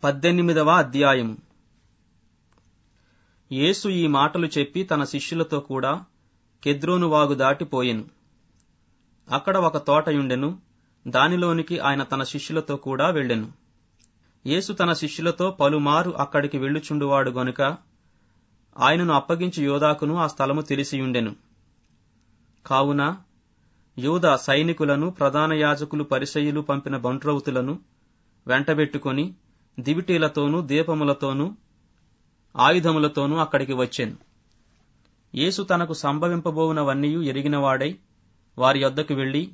పద్దెనిమిదవ అధ్యాయము యేసు ఈ మాటలు చెప్పి తన శిష్యులతో కూడా కెద్రోను వాగు దాటిపోయెను అక్కడ ఒక తోటయుండెను దానిలోనికి ఆయన తన శిష్యులతో కూడా వెళ్ళెను యేసు తన శిష్యులతో పలుమారు అక్కడికి వెళ్ళుచుండువాడు గనుక ఆయనను అప్పగించి యోదాకును ఆ స్థలము తెలిసియుండెను కావున యూద సైనికులను ప్రధాన యాజకులు పరిసయ్యులు పంపిన బంట్రౌతులను వెంటబెట్టుకొని దివిటీలతోనూ దీపములతోనూ ఆయుధములతోనూ అక్కడికి వచ్చెను యేసు తనకు సంభవింపబోవునవన్నీయు ఎరిగినవాడై వారి యొద్దకు వెళ్లి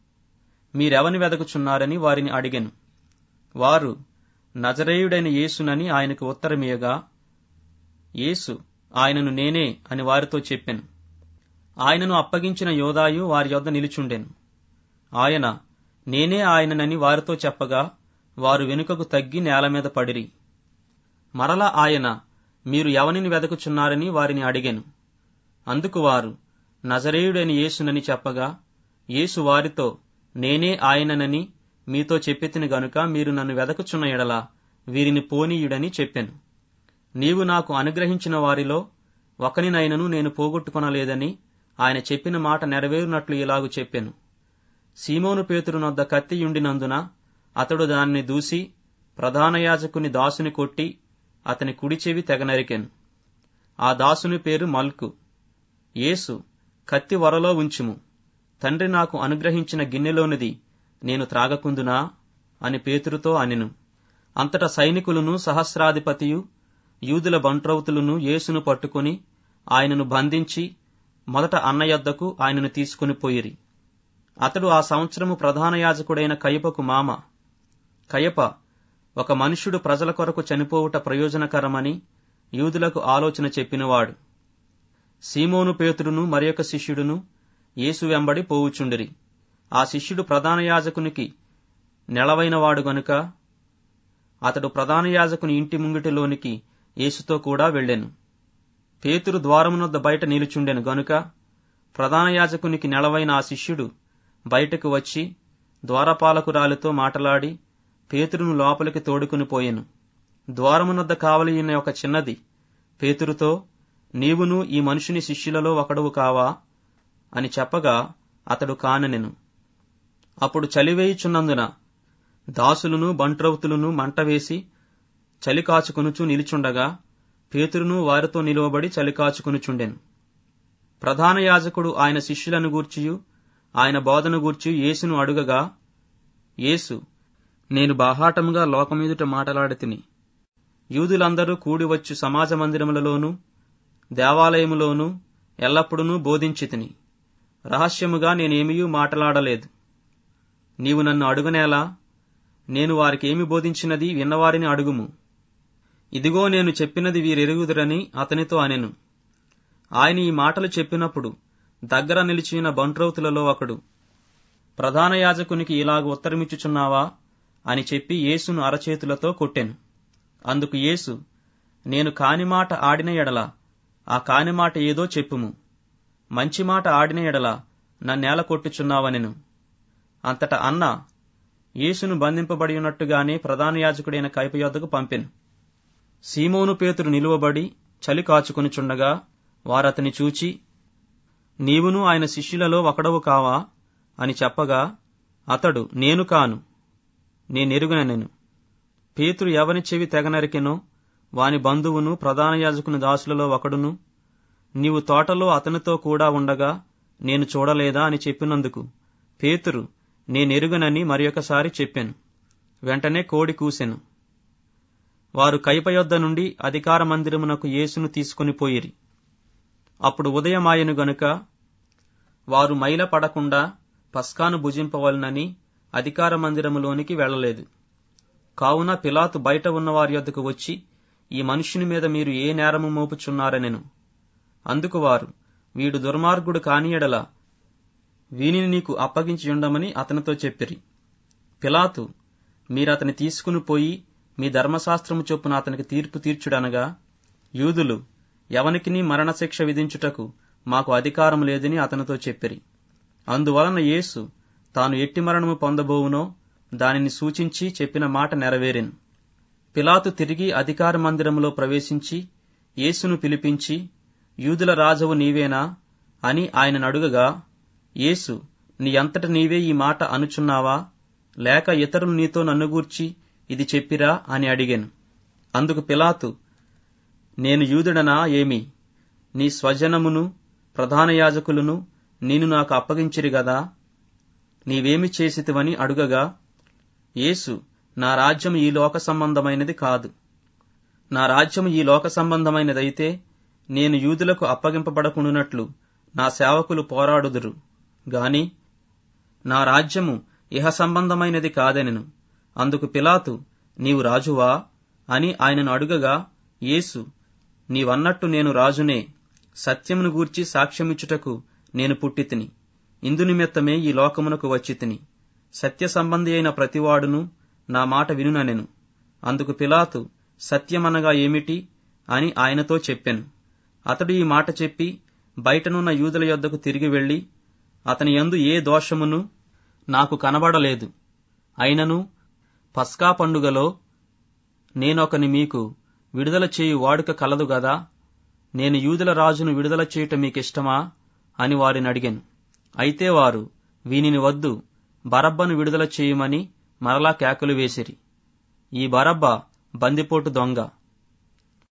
మీరెవని వెదకుచున్నారని వారిని అడిగెను వారు నజరేయుడైన యేసునని ఆయనకు ఉత్తరమియగా యేసు ఆయనను నేనే అని వారితో చెప్పెను ఆయనను అప్పగించిన యోదాయు వారి యొద్ద నిలుచుండెను ఆయన నేనే ఆయననని వారితో చెప్పగా వారు వెనుకకు తగ్గి నేల మీద పడిరి మరల ఆయన మీరు ఎవనిని వెదకుచున్నారని వారిని అడిగెను అందుకు వారు నజరేయుడని యేసునని చెప్పగా యేసు వారితో నేనే ఆయననని మీతో చెప్పెతిని గనుక మీరు నన్ను వెదకుచున్న ఎడల వీరిని పోనీయుడని చెప్పెను నీవు నాకు అనుగ్రహించిన వారిలో ఒకనినైనను నేను పోగొట్టుకొనలేదని ఆయన చెప్పిన మాట నెరవేరునట్లు ఇలాగు చెప్పెను సీమోను పేతురునొద్ద కత్తియుండినందున అతడు దానిని దూసి ప్రధాన యాజకుని దాసుని కొట్టి అతని కుడి చెవి తెగనరికెను ఆ దాసుని పేరు మల్కు యేసు కత్తి వరలో ఉంచుము తండ్రి నాకు అనుగ్రహించిన గిన్నెలోనిది నేను త్రాగకుందునా అని పేతురుతో అనెను అంతటా సైనికులను సహస్రాధిపతియు యూదుల బంట్రౌతులను యేసును పట్టుకుని ఆయనను బంధించి మొదట అన్న యొద్దకు ఆయనను తీసుకుని పోయిరి అతడు ఆ సంవత్సరము ప్రధాన యాజకుడైన కయపకు మామ కయప ఒక మనుష్యుడు ప్రజల కొరకు చనిపోవుట ప్రయోజనకరమని యూదులకు ఆలోచన చెప్పినవాడు సీమోను పేతుడును మరియొక శిష్యుడును యేసు వెంబడి పోవుచుండిరి ఆ శిష్యుడు ప్రధాన యాజకునికి నెలవైనవాడు గనుక అతడు ప్రధాన యాజకుని ఇంటి ముంగిటిలోనికి యేసుతో కూడా వెళ్ళెను పేతురు ద్వారమునొద్ద బయట నిలుచుండెను గనుక ప్రధాన యాజకునికి నెలవైన ఆ శిష్యుడు బయటకు వచ్చి ద్వారపాలకురాలితో మాటలాడి పేతురును లోపలికి తోడుకుని పోయెను ద్వారమునొద్ద కావలియున్న ఒక చిన్నది పేతురుతో నీవును ఈ మనుషుని శిష్యులలో ఒకడువు కావా అని చెప్పగా అతడు కాననెను అప్పుడు చలివేయుచున్నందున దాసులను బంట్రౌతులను మంటవేసి చలి కాచుకొనుచు నిలుచుండగా పేతురును వారితో నిలువబడి చలి కాచుకొనుచుండెను ప్రధాన యాజకుడు ఆయన శిష్యులను గూర్చియు ఆయన బోధన గూర్చి యేసును అడుగగా యేసు నేను బాహాటముగా లోకమీదుట మాటలాడి తిని యూదులందరూ కూడివచ్చు సమాజ మందిరములలోనూ దేవాలయములోనూ ఎల్లప్పుడూ బోధించి తిని రహస్యముగా నేనేమియూ మాటలాడలేదు నీవు నన్ను అడుగనేలా నేను వారికి ఏమి బోధించినది విన్నవారిని అడుగుము ఇదిగో నేను చెప్పినది వీరెరుగుదురని అతనితో అనెను ఆయన ఈ మాటలు చెప్పినప్పుడు దగ్గర నిలిచిన బంట్రౌతులలో ఒకడు ప్రధాన యాజకునికి ఇలాగ ఉత్తరమిచ్చుచున్నావా అని చెప్పి యేసును అరచేతులతో కొట్టెను అందుకు యేసు నేను కాని మాట ఆడిన ఎడల ఆ కాని మాట ఏదో చెప్పుము మంచి మాట ఆడిన ఎడల నన్నేల కొట్టుచున్నావనెను అంతట అన్న యేసును బంధింపబడి ఉన్నట్టుగానే ప్రధాన యాజకుడైన కైప యొద్దకు పంపెను సీమోను పేతురు నిలువబడి చలి కాచుకొనుచుండగా వారతని చూచి నీవును ఆయన శిష్యులలో ఒకడవు కావా అని చెప్పగా అతడు నేను కాను నేనెరుగుననెను పేతురు ఎవని చెవి తెగనరికెనో వాని బంధువును ప్రధాన యాజకుని దాసులలో ఒకడును నీవు తోటలో అతనితో కూడా ఉండగా నేను చూడలేదా అని చెప్పినందుకు పేతురు నేనెరుగునని మరొకసారి చెప్పాను వెంటనే కోడి కూసెను వారు కైపయొద్ద నుండి అధికార మందిరమునకు యేసును తీసుకుని పోయిరి అప్పుడు ఉదయమాయను గనుక వారు మైల పడకుండా పస్కాను భుజింపవలనని అధికార మందిరములోనికి వెళ్లలేదు కావున పిలాతు బయట ఉన్న వారి యొద్దకు వచ్చి ఈ మనుష్యుని మీద మీరు ఏ నేరము మోపుచున్నారనెను అందుకు వారు వీడు దుర్మార్గుడు కానియడల వీనిని నీకు అప్పగించి ఉండమని అతనితో చెప్పిరి పిలాతు మీరతని తీసుకుని పోయి మీ ధర్మశాస్త్రము చొప్పున అతనికి తీర్పు తీర్చుడనగా యూదులు ఎవనికిని మరణశిక్ష విధించుటకు మాకు అధికారం లేదని అతనితో చెప్పిరి అందువలన యేసు తాను ఎట్టి మరణము పొందబోవునో దానిని సూచించి చెప్పిన మాట నెరవేరెను పిలాతు తిరిగి అధికార మందిరంలో ప్రవేశించి యేసును పిలిపించి యూదుల రాజవు నీవేనా అని ఆయనను అడుగగా యేసు నీ అంతట నీవే ఈ మాట అనుచున్నావా లేక ఇతరులు నీతో నన్ను గూర్చి ఇది చెప్పిరా అని అడిగాను అందుకు పిలాతు నేను యూదుడనా ఏమి నీ స్వజనమును ప్రధాన యాజకులను నేను నాకు అప్పగించిరి గదా నీవేమి చేసితివని అడుగగా యేసు నా రాజ్యం ఈ లోక సంబంధమైనది కాదు నా రాజ్యం ఈ లోక సంబంధమైనదైతే నేను యూదులకు అప్పగింపబడకుండునట్లు నా సేవకులు పోరాడుదురు గాని నా రాజ్యము ఇహ సంబంధమైనది కాదెనెను అందుకు పిలాతు నీవు రాజువా అని ఆయనను అడుగగా యేసు నీవన్నట్టు నేను రాజునే సత్యమును గూర్చి సాక్ష్యమిచ్చుటకు నేను పుట్టితిని ఇందు నిమిత్తమే ఈ లోకమునకు వచ్చితిని సత్య సంబంధి అయిన ప్రతివాడును నా మాట వినుననెను అందుకు పిలాతు సత్యమనగా ఏమిటి అని ఆయనతో చెప్పెను అతడు ఈ మాట చెప్పి బయటనున్న యూదుల యొద్దకు తిరిగి వెళ్లి అతని యందు ఏ దోషమును నాకు కనబడలేదు అయినను పస్కా పండుగలో నేనొకని మీకు విడుదల చేయు వాడుక కలదు గదా నేను యూదుల రాజును విడుదల చేయుట మీకిష్టమా అని వారిని అడిగాను అయితే వారు వీనిని వద్దు బరబ్బను విడుదల చేయమని మరలా కేకలు వేసిరి ఈ బరబ్బ బందిపోటు దొంగ